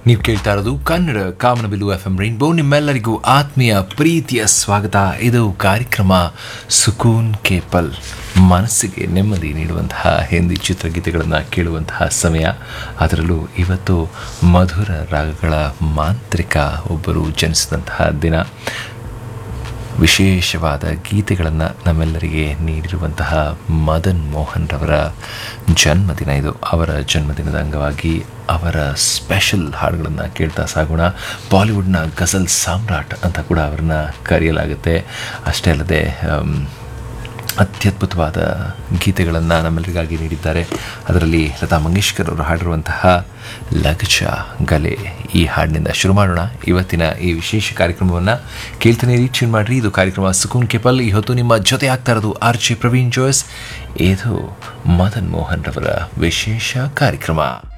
ನೀವು ಕೇಳ್ತಾ ಇರೋದು ಕನ್ನಡ ಕಾಮನಬಿಲ್ಲು ಎಫ್ ಎಂ ರೈನ್ಬೋ ನಿಮ್ಮೆಲ್ಲರಿಗೂ ಆತ್ಮೀಯ ಪ್ರೀತಿಯ ಸ್ವಾಗತ ಇದು ಕಾರ್ಯಕ್ರಮ ಸುಕೂನ್ ಕೇಪಲ್ ಮನಸ್ಸಿಗೆ ನೆಮ್ಮದಿ ನೀಡುವಂತಹ ಹಿಂದಿ ಚಿತ್ರಗೀತೆಗಳನ್ನು ಕೇಳುವಂತಹ ಸಮಯ ಅದರಲ್ಲೂ ಇವತ್ತು ಮಧುರ ರಾಗಗಳ ಮಾಂತ್ರಿಕ ಒಬ್ಬರು ಜನಿಸಿದಂತಹ ದಿನ ವಿಶೇಷವಾದ ಗೀತೆಗಳನ್ನು ನಮ್ಮೆಲ್ಲರಿಗೆ ನೀಡಿರುವಂತಹ ಮದನ್ ಮೋಹನ್ ರವರ ಜನ್ಮದಿನ ಇದು ಅವರ ಜನ್ಮದಿನದ ಅಂಗವಾಗಿ ಅವರ ಸ್ಪೆಷಲ್ ಹಾಡುಗಳನ್ನು ಕೇಳ್ತಾ ಸಾಗೋಣ ಬಾಲಿವುಡ್ನ ಗಜಲ್ ಸಾಮ್ರಾಟ್ ಅಂತ ಕೂಡ ಅವರನ್ನ ಕರೆಯಲಾಗುತ್ತೆ ಅಷ್ಟೇ ಅಲ್ಲದೆ ಆಮ್, ಅತ್ಯದ್ಭುತವಾದ ಗೀತೆಗಳನ್ನು ನಮ್ಮೆಲ್ಲರಿಗಾಗಿ ನೀಡಿದ್ದಾರೆ ಅದರಲ್ಲಿ ಲತಾ ಮಂಗೇಶ್ಕರ್ ಅವರು ಹಾಡಿರುವಂತಹ ಲಗಚ ಗಲೆ ಈ ಹಾಡಿನಿಂದ ಶುರು ಮಾಡೋಣ ಇವತ್ತಿನ ಈ ವಿಶೇಷ ಕಾರ್ಯಕ್ರಮವನ್ನು ಕೇಳ್ತಾನೆ ಟ್ಯೂನ್ ಮಾಡಿರಿ ಇದು ಕಾರ್ಯಕ್ರಮ ಸುಕೂನ್ ಕೆಪಲ್ ಈ ಹೊತ್ತು ನಿಮ್ಮ ಜೊತೆ ಆಗ್ತಾ ಇರೋದು ಆರ್ ಜೆ ಪ್ರವೀಣ್ ಜೋಯ್ಸ್ ಇದು ಮದನ್ ಮೋಹನ್ ರವರ ವಿಶೇಷ ಕಾರ್ಯಕ್ರಮ